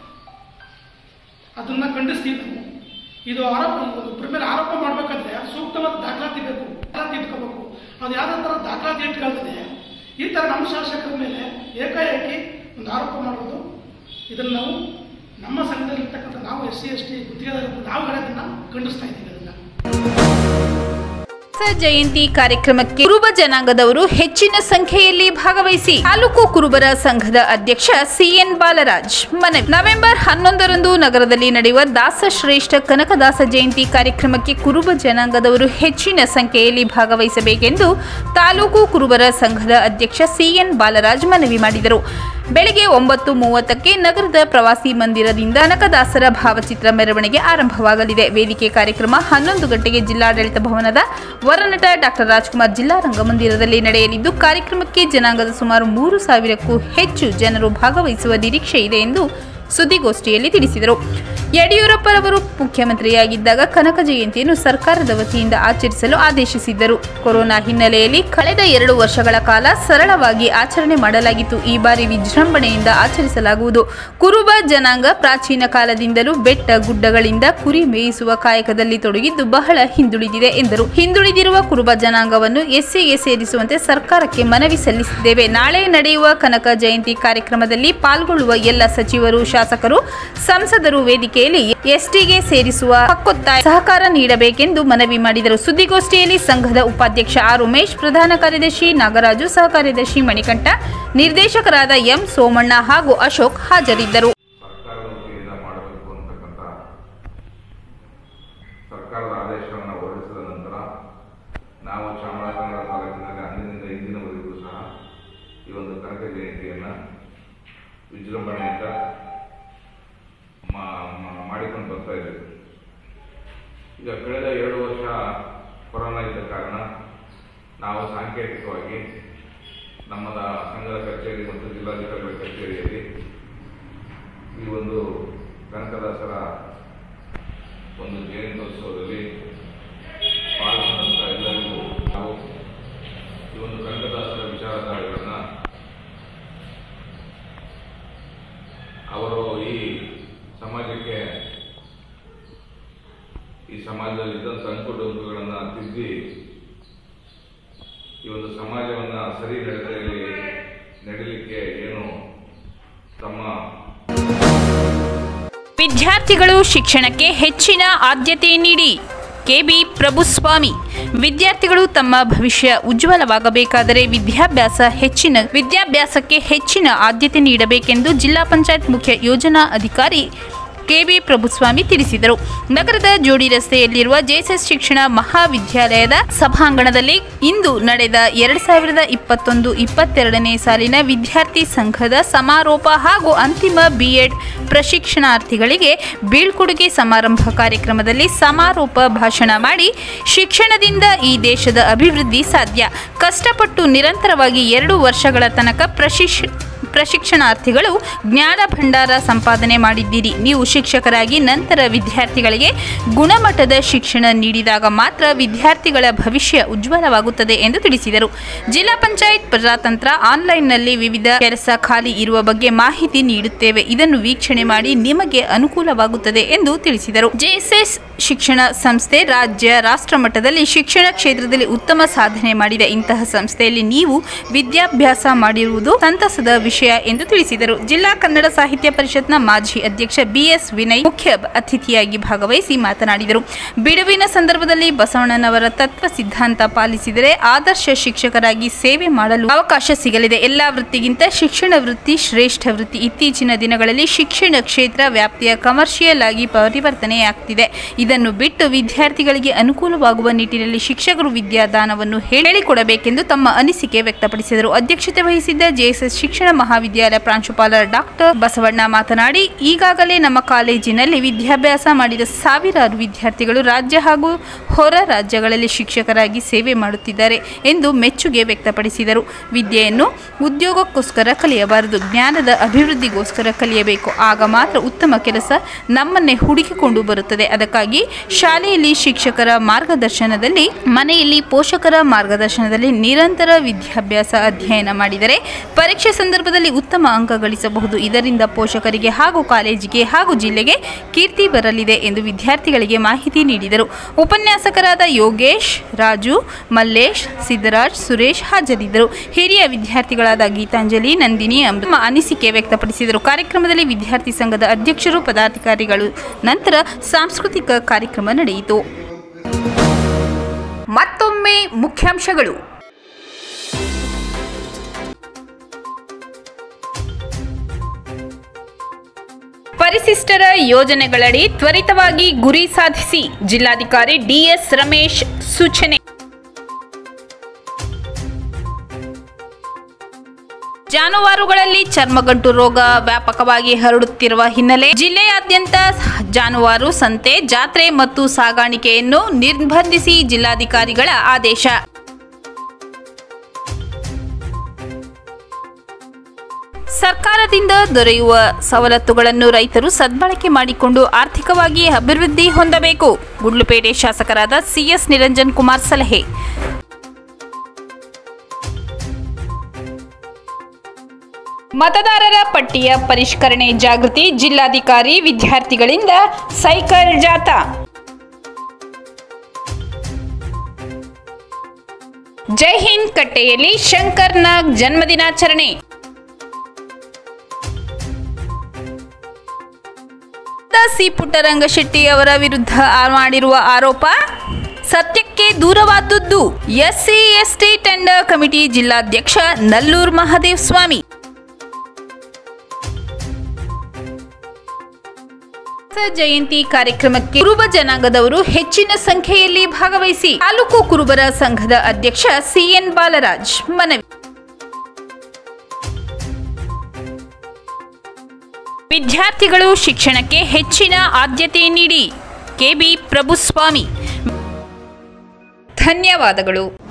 ಅದನ್ನ ಖಂಡಿಸ್ತೀವಿ ನಾವು ಇದು ಆರೋಪ ಒಬ್ಬರ ಮೇಲೆ ಆರೋಪ ಮಾಡಬೇಕಾದ್ರೆ ಸೂಕ್ತವಾದ ದಾಖಲಾತಿ ಬೇಕು ದಾಖಲಾತಿ ಇಟ್ಕೋಬೇಕು ಅದು ಯಾವುದೇ ಥರ ದಾಖಲಾತಿ ಇಟ್ಕೊಳ್ತದೆ ಈ ಥರ ನಮ್ಮ ಶಾಸಕರ ಮೇಲೆ ಏಕಾಏಕಿ ಒಂದು ಆರೋಪ ಮಾಡೋದು ಇದನ್ನು ನಾವು ನಮ್ಮ ಸಂಘದಲ್ಲಿರ್ತಕ್ಕಂಥ ನಾವು ಎಸ್ ಸಿ ಎಸ್ ಟಿ ಗುತ್ತಿಗೆದಾರರು ನಾವುಗಳೇ ಅದನ್ನು ಖಂಡಿಸ್ತಾ ಇದ್ದೀವಿ ಅದನ್ನು ಸ ಜಯಂತಿ ಕಾರ್ಯಕ್ರಮಕ್ಕೆ ಕುರುಬ ಜನಾಂಗದವರು ಹೆಚ್ಚಿನ ಸಂಖ್ಯೆಯಲ್ಲಿ ಭಾಗವಹಿಸಿ ತಾಲೂಕು ಕುರುಬರ ಸಂಘದ ಅಧ್ಯಕ್ಷ ಸಿಎನ್ ಬಾಲರಾಜ್ ಮನವಿ ನವೆಂಬರ್ ಹನ್ನೊಂದರಂದು ನಗರದಲ್ಲಿ ನಡೆಯುವ ದಾಸಶ್ರೇಷ್ಠ ಕನಕದಾಸ ಜಯಂತಿ ಕಾರ್ಯಕ್ರಮಕ್ಕೆ ಕುರುಬ ಜನಾಂಗದವರು ಹೆಚ್ಚಿನ ಸಂಖ್ಯೆಯಲ್ಲಿ ಭಾಗವಹಿಸಬೇಕೆಂದು ತಾಲೂಕು ಕುರುಬರ ಸಂಘದ ಅಧ್ಯಕ್ಷ ಸಿಎನ್ ಬಾಲರಾಜ್ ಮನವಿ ಮಾಡಿದರು ಬೆಳಗ್ಗೆ ಒಂಬತ್ತು ಮೂವತ್ತಕ್ಕೆ ನಗರದ ಪ್ರವಾಸಿ ಮಂದಿರದಿಂದ ಕನಕದಾಸರ ಭಾವಚಿತ್ರ ಮೆರವಣಿಗೆ ಆರಂಭವಾಗಲಿದೆ ವೇದಿಕೆ ಕಾರ್ಯಕ್ರಮ ಹನ್ನೊಂದು ಗಂಟೆಗೆ ಜಿಲ್ಲಾಡಳಿತ ಭವನದ ವರನಟ ಡಾಕ್ಟರ್ ರಾಜ್ಕುಮಾರ್ ಜಿಲ್ಲಾ ರಂಗಮಂದಿರದಲ್ಲಿ ನಡೆಯಲಿದ್ದು ಕಾರ್ಯಕ್ರಮಕ್ಕೆ ಜನಾಂಗದ ಸುಮಾರು ಮೂರು ಸಾವಿರಕ್ಕೂ ಹೆಚ್ಚು ಜನರು ಭಾಗವಹಿಸುವ ನಿರೀಕ್ಷೆ ಇದೆ ಎಂದು ಸುದ್ದಿಗೋಷ್ಠಿಯಲ್ಲಿ ತಿಳಿಸಿದರು ಯಡಿಯೂರಪ್ಪರವರು ಮುಖ್ಯಮಂತ್ರಿಯಾಗಿದ್ದಾಗ ಕನಕ ಜಯಂತಿಯನ್ನು ಸರ್ಕಾರದ ವತಿಯಿಂದ ಆಚರಿಸಲು ಆದೇಶಿಸಿದ್ದರು ಕೊರೋನಾ ಹಿನ್ನೆಲೆಯಲ್ಲಿ ಕಳೆದ ಎರಡು ವರ್ಷಗಳ ಕಾಲ ಸರಳವಾಗಿ ಆಚರಣೆ ಮಾಡಲಾಗಿತ್ತು ಈ ಬಾರಿ ವಿಜೃಂಭಣೆಯಿಂದ ಆಚರಿಸಲಾಗುವುದು ಕುರುಬ ಜನಾಂಗ ಪ್ರಾಚೀನ ಕಾಲದಿಂದಲೂ ಬೆಟ್ಟ ಗುಡ್ಡಗಳಿಂದ ಕುರಿ ಮೇಯಿಸುವ ಕಾಯಕದಲ್ಲಿ ತೊಡಗಿದ್ದು ಬಹಳ ಹಿಂದುಳಿದಿದೆ ಎಂದರು ಹಿಂದುಳಿದಿರುವ ಕುರುಬ ಜನಾಂಗವನ್ನು ಎಸ್ಸಿಗೆ ಸೇರಿಸುವಂತೆ ಸರ್ಕಾರಕ್ಕೆ ಮನವಿ ಸಲ್ಲಿಸಿದ್ದೇವೆ ನಾಳೆ ನಡೆಯುವ ಕನಕ ಜಯಂತಿ ಕಾರ್ಯಕ್ರಮದಲ್ಲಿ ಪಾಲ್ಗೊಳ್ಳುವ ಎಲ್ಲ ಸಚಿವರು ಶಾಸಕರು ಸಂಸದರು ವೇದಿಕೆಯಲ್ಲಿ ಎಸ್ಟಿಗೆ ಸೇರಿಸುವ ಹಕ್ಕೊತ್ತಾಯ ಸಹಕಾರ ನೀಡಬೇಕೆಂದು ಮನವಿ ಮಾಡಿದರು ಸುದ್ದಿಗೋಷ್ಠಿಯಲ್ಲಿ ಸಂಘದ ಉಪಾಧ್ಯಕ್ಷ ಆರ್ ಉಮೇಶ್ ಪ್ರಧಾನ ಕಾರ್ಯದರ್ಶಿ ನಾಗರಾಜು ಸಹ ಕಾರ್ಯದರ್ಶಿ ಮಣಿಕಂಠ ನಿರ್ದೇಶಕರಾದ ಎಂ ಸೋಮಣ್ಣ ಹಾಗೂ ಅಶೋಕ್ ಹಾಜರಿದ್ದರು ಸರ್ಕಾರದ ವತಿಯಿಂದ ಮಾಡಬೇಕು ಅಂತಕ್ಕಂಥ ಸರ್ಕಾರದ ಆದೇಶವನ್ನು ಹೊರಡಿಸಿದ ನಂತರ ನಾವು ಚಾಮರಾಜನಗರ ತಾಲೂಕಿನಲ್ಲಿ ಅಂದಿನಿಂದ ಇಂದಿನವರೆಗೂ ಸಹ ಈ ಒಂದು ಕನಕ ಜಯಂತಿಯನ್ನು ವಿಜೃಂಭಣೆಯಿಂದ ಮಾ- ಮಾ- ಮಾಡಿಕೊಂಡು ಬರ್ತಾ ಇದ್ದೇವೆ ಈಗ ಕಳೆದ ಎರಡು ವರ್ಷ ಕೊರೋನಾ ಇದ್ದ ಕಾರಣ ನಾವು ಸಾಂಕೇತಿಕವಾಗಿ ನಮ್ಮದ ಸಂಘದ ಕಚೇರಿ ಮತ್ತು ಜಿಲ್ಲಾಧಿಕಾರಿಗಳ ಕಚೇರಿಯಲ್ಲಿ ಈ ಒಂದು ಕನಕದಾಸರ ಒಂದು ಜಯಂತ್ಯೋತ್ಸವದಲ್ಲಿ ಪಾಲ್ಗೊಂಡಂತ ಎಲ್ಲರಿಗೂ ನಾವು ಈ ಒಂದು ಕನಕದಾಸರ ವಿಚಾರಧಾರೆಗಳನ್ನ ಅವರು ಈ ಸಮಾಜಕ್ಕೆ ಈ ಸಮಾಜದಲ್ಲಿ ಇದ್ದಂಥ ಅಂಕುಡೊಂಕುಗಳನ್ನು ತಿದ್ದಿ ಈ ಒಂದು ಸಮಾಜವನ್ನ ಸರಿ ನಡೆದಲ್ಲಿ ನಡೀಲಿಕ್ಕೆ ಏನು ತಮ್ಮ ವಿದ್ಯಾರ್ಥಿಗಳು ಶಿಕ್ಷಣಕ್ಕೆ ಹೆಚ್ಚಿನ ಆದ್ಯತೆ ನೀಡಿ ಕೆಬಿ ಪ್ರಭುಸ್ವಾಮಿ ವಿದ್ಯಾರ್ಥಿಗಳು ತಮ್ಮ ಭವಿಷ್ಯ ಉಜ್ವಲವಾಗಬೇಕಾದರೆ ವಿದ್ಯಾಭ್ಯಾಸ ಹೆಚ್ಚಿನ ವಿದ್ಯಾಭ್ಯಾಸಕ್ಕೆ ಹೆಚ್ಚಿನ ಆದ್ಯತೆ ನೀಡಬೇಕೆಂದು ಜಿಲ್ಲಾ ಪಂಚಾಯತ್ ಮುಖ್ಯ ಯೋಜನಾ ಅಧಿಕಾರಿ ಕೆಬಿ ಪ್ರಭುಸ್ವಾಮಿ ತಿಳಿಸಿದರು ನಗರದ ಜೋಡಿ ರಸ್ತೆಯಲ್ಲಿರುವ ಜೆಎಸ್ಎಸ್ ಶಿಕ್ಷಣ ಮಹಾವಿದ್ಯಾಲಯದ ಸಭಾಂಗಣದಲ್ಲಿ ಇಂದು ನಡೆದ ಎರಡು ಸಾವಿರದ ಇಪ್ಪತ್ತೊಂದು ಇಪ್ಪತ್ತೆರಡನೇ ಸಾಲಿನ ವಿದ್ಯಾರ್ಥಿ ಸಂಘದ ಸಮಾರೋಪ ಹಾಗೂ ಅಂತಿಮ ಬಿಎಡ್ ಪ್ರಶಿಕ್ಷಣಾರ್ಥಿಗಳಿಗೆ ಬೀಳ್ಕೊಡುಗೆ ಸಮಾರಂಭ ಕಾರ್ಯಕ್ರಮದಲ್ಲಿ ಸಮಾರೋಪ ಭಾಷಣ ಮಾಡಿ ಶಿಕ್ಷಣದಿಂದ ಈ ದೇಶದ ಅಭಿವೃದ್ಧಿ ಸಾಧ್ಯ ಕಷ್ಟಪಟ್ಟು ನಿರಂತರವಾಗಿ ಎರಡು ವರ್ಷಗಳ ತನಕ ಪ್ರಶಿಕ್ಷ ಪ್ರಶಿಕ್ಷಣಾರ್ಥಿಗಳು ಜ್ಞಾನ ಭಂಡಾರ ಸಂಪಾದನೆ ಮಾಡಿದ್ದೀರಿ ನೀವು ಶಿಕ್ಷಕರಾಗಿ ನಂತರ ವಿದ್ಯಾರ್ಥಿಗಳಿಗೆ ಗುಣಮಟ್ಟದ ಶಿಕ್ಷಣ ನೀಡಿದಾಗ ಮಾತ್ರ ವಿದ್ಯಾರ್ಥಿಗಳ ಭವಿಷ್ಯ ಉಜ್ವಲವಾಗುತ್ತದೆ ಎಂದು ತಿಳಿಸಿದರು ಜಿಲ್ಲಾ ಪಂಚಾಯತ್ ಪ್ರಜಾತಂತ್ರ ಆನ್ಲೈನ್ನಲ್ಲಿ ವಿವಿಧ ಕೆಲಸ ಖಾಲಿ ಇರುವ ಬಗ್ಗೆ ಮಾಹಿತಿ ನೀಡುತ್ತೇವೆ ಇದನ್ನು ವೀಕ್ಷಣೆ ಮಾಡಿ ನಿಮಗೆ ಅನುಕೂಲವಾಗುತ್ತದೆ ಎಂದು ತಿಳಿಸಿದರು ಜೆಎಸ್ಎಸ್ ಶಿಕ್ಷಣ ಸಂಸ್ಥೆ ರಾಜ್ಯ ರಾಷ್ಟ್ರ ಮಟ್ಟದಲ್ಲಿ ಶಿಕ್ಷಣ ಕ್ಷೇತ್ರದಲ್ಲಿ ಉತ್ತಮ ಸಾಧನೆ ಮಾಡಿದ ಇಂತಹ ಸಂಸ್ಥೆಯಲ್ಲಿ ನೀವು ವಿದ್ಯಾಭ್ಯಾಸ ಮಾಡಿರುವುದು ಸಂತಸದ ವಿಷಯ ಎಂದು ತಿಳಿಸಿದರು ಜಿಲ್ಲಾ ಕನ್ನಡ ಸಾಹಿತ್ಯ ಪರಿಷತ್ನ ಮಾಜಿ ಅಧ್ಯಕ್ಷ ಬಿಎಸ್ ವಿನಯ್ ಮುಖ್ಯ ಅತಿಥಿಯಾಗಿ ಭಾಗವಹಿಸಿ ಮಾತನಾಡಿದರು ಬಿಡುವಿನ ಸಂದರ್ಭದಲ್ಲಿ ಬಸವಣ್ಣನವರ ತತ್ವ ಸಿದ್ಧಾಂತ ಪಾಲಿಸಿದರೆ ಆದರ್ಶ ಶಿಕ್ಷಕರಾಗಿ ಸೇವೆ ಮಾಡಲು ಅವಕಾಶ ಸಿಗಲಿದೆ ಎಲ್ಲಾ ವೃತ್ತಿಗಿಂತ ಶಿಕ್ಷಣ ವೃತ್ತಿ ಶ್ರೇಷ್ಠ ವೃತ್ತಿ ಇತ್ತೀಚಿನ ದಿನಗಳಲ್ಲಿ ಶಿಕ್ಷಣ ಕ್ಷೇತ್ರ ವ್ಯಾಪ್ತಿಯ ಕಮರ್ಷಿಯಲ್ ಆಗಿ ಪರಿವರ್ತನೆಯಾಗ್ತಿದೆ ಇದನ್ನು ಬಿಟ್ಟು ವಿದ್ಯಾರ್ಥಿಗಳಿಗೆ ಅನುಕೂಲವಾಗುವ ನಿಟ್ಟಿನಲ್ಲಿ ಶಿಕ್ಷಕರು ವಿದ್ಯಾದಾನವನ್ನು ಹೇಳಿಕೊಡಬೇಕೆಂದು ತಮ್ಮ ಅನಿಸಿಕೆ ವ್ಯಕ್ತಪಡಿಸಿದರು ಅಧ್ಯಕ್ಷತೆ ವಹಿಸಿದ್ದ ಜೆಎಸ್ಎಸ್ ಶಿಕ್ಷಣ ಮಹಾವಿದ್ಯಾಲಯ ಪ್ರಾಂಶುಪಾಲ ಡಾಕ್ಟರ್ ಬಸವಣ್ಣ ಮಾತನಾಡಿ ಈಗಾಗಲೇ ನಮ್ಮ ಕಾಲೇಜಿನಲ್ಲಿ ವಿದ್ಯಾಭ್ಯಾಸ ಮಾಡಿದ ಸಾವಿರಾರು ವಿದ್ಯಾರ್ಥಿಗಳು ರಾಜ್ಯ ಹಾಗೂ ಹೊರ ರಾಜ್ಯಗಳಲ್ಲಿ ಶಿಕ್ಷಕರಾಗಿ ಸೇವೆ ಮಾಡುತ್ತಿದ್ದಾರೆ ಎಂದು ಮೆಚ್ಚುಗೆ ವ್ಯಕ್ತಪಡಿಸಿದರು ವಿದ್ಯೆಯನ್ನು ಉದ್ಯೋಗಕ್ಕೋಸ್ಕರ ಕಲಿಯಬಾರದು ಜ್ಞಾನದ ಅಭಿವೃದ್ಧಿಗೋಸ್ಕರ ಕಲಿಯಬೇಕು ಆಗ ಮಾತ್ರ ಉತ್ತಮ ಕೆಲಸ ನಮ್ಮನ್ನೇ ಹುಡುಕಿಕೊಂಡು ಬರುತ್ತದೆ ಅದಕ್ಕಾಗಿ ಶಾಲೆಯಲ್ಲಿ ಶಿಕ್ಷಕರ ಮಾರ್ಗದರ್ಶನದಲ್ಲಿ ಮನೆಯಲ್ಲಿ ಪೋಷಕರ ಮಾರ್ಗದರ್ಶನದಲ್ಲಿ ನಿರಂತರ ವಿದ್ಯಾಭ್ಯಾಸ ಅಧ್ಯಯನ ಮಾಡಿದರೆ ಪರೀಕ್ಷೆ ಸಂದರ್ಭದಲ್ಲಿ ಉತ್ತಮ ಅಂಕ ಗಳಿಸಬಹುದು ಇದರಿಂದ ಪೋಷಕರಿಗೆ ಹಾಗೂ ಕಾಲೇಜಿಗೆ ಹಾಗೂ ಜಿಲ್ಲೆಗೆ ಕೀರ್ತಿ ಬರಲಿದೆ ಎಂದು ವಿದ್ಯಾರ್ಥಿಗಳಿಗೆ ಮಾಹಿತಿ ನೀಡಿದರು ಉಪನ್ಯಾಸ ಶಾಸಕರಾದ ಯೋಗೇಶ್ ರಾಜು ಮಲ್ಲೇಶ್ ಸಿದ್ದರಾಜ್ ಸುರೇಶ್ ಹಾಜರಿದ್ದರು ಹಿರಿಯ ವಿದ್ಯಾರ್ಥಿಗಳಾದ ಗೀತಾಂಜಲಿ ನಂದಿನಿ ಅಮೃತ ತಮ್ಮ ಅನಿಸಿಕೆ ವ್ಯಕ್ತಪಡಿಸಿದರು ಕಾರ್ಯಕ್ರಮದಲ್ಲಿ ವಿದ್ಯಾರ್ಥಿ ಸಂಘದ ಅಧ್ಯಕ್ಷರು ಪದಾಧಿಕಾರಿಗಳು ನಂತರ ಸಾಂಸ್ಕೃತಿಕ ಕಾರ್ಯಕ್ರಮ ನಡೆಯಿತು ಮತ್ತೊಮ್ಮೆ ಮುಖ್ಯಾಂಶಗಳು ಪರಿಶಿಷ್ಟರ ಯೋಜನೆಗಳಡಿ ತ್ವರಿತವಾಗಿ ಗುರಿ ಸಾಧಿಸಿ ಜಿಲ್ಲಾಧಿಕಾರಿ ಡಿಎಸ್ ರಮೇಶ್ ಸೂಚನೆ ಜಾನುವಾರುಗಳಲ್ಲಿ ಚರ್ಮಗಂಟು ರೋಗ ವ್ಯಾಪಕವಾಗಿ ಹರಡುತ್ತಿರುವ ಹಿನ್ನೆಲೆ ಜಿಲ್ಲೆಯಾದ್ಯಂತ ಜಾನುವಾರು ಸಂತೆ ಜಾತ್ರೆ ಮತ್ತು ಸಾಗಾಣಿಕೆಯನ್ನು ನಿರ್ಬಂಧಿಸಿ ಜಿಲ್ಲಾಧಿಕಾರಿಗಳ ಆದೇಶ ಸರ್ಕಾರದಿಂದ ದೊರೆಯುವ ಸವಲತ್ತುಗಳನ್ನು ರೈತರು ಸದ್ಬಳಕೆ ಮಾಡಿಕೊಂಡು ಆರ್ಥಿಕವಾಗಿ ಅಭಿವೃದ್ಧಿ ಹೊಂದಬೇಕು ಗುಡ್ಲುಪೇಟೆ ಶಾಸಕರಾದ ಸಿಎಸ್ ನಿರಂಜನ್ ಕುಮಾರ್ ಸಲಹೆ ಮತದಾರರ ಪಟ್ಟಿಯ ಪರಿಷ್ಕರಣೆ ಜಾಗೃತಿ ಜಿಲ್ಲಾಧಿಕಾರಿ ವಿದ್ಯಾರ್ಥಿಗಳಿಂದ ಸೈಕಲ್ ಜಾಥಾ ಜೈ ಹಿಂದ್ ಕಟ್ಟೆಯಲ್ಲಿ ಶಂಕರ್ ನಾಗ್ ಜನ್ಮದಿನಾಚರಣೆ ಸಿ ಪುಟ್ಟರಂಗಶೆಟ್ಟಿ ಅವರ ವಿರುದ್ಧ ಮಾಡಿರುವ ಆರೋಪ ಸತ್ಯಕ್ಕೆ ದೂರವಾದದ್ದು ಎಸ್ಸಿ ಎಸ್ಟಿ ಟೆಂಡರ್ ಕಮಿಟಿ ಜಿಲ್ಲಾಧ್ಯಕ್ಷ ನಲ್ಲೂರ್ ಮಹದೇವ್ ಸ್ವಾಮಿ ಜಯಂತಿ ಕಾರ್ಯಕ್ರಮಕ್ಕೆ ಕುರುಬ ಜನಾಂಗದವರು ಹೆಚ್ಚಿನ ಸಂಖ್ಯೆಯಲ್ಲಿ ಭಾಗವಹಿಸಿ ತಾಲೂಕು ಕುರುಬರ ಸಂಘದ ಅಧ್ಯಕ್ಷ ಸಿಎನ್ ಬಾಲರಾಜ್ ಮನವಿ ವಿದ್ಯಾರ್ಥಿಗಳು ಶಿಕ್ಷಣಕ್ಕೆ ಹೆಚ್ಚಿನ ಆದ್ಯತೆ ನೀಡಿ ಕೆಬಿ ಪ್ರಭುಸ್ವಾಮಿ ಧನ್ಯವಾದಗಳು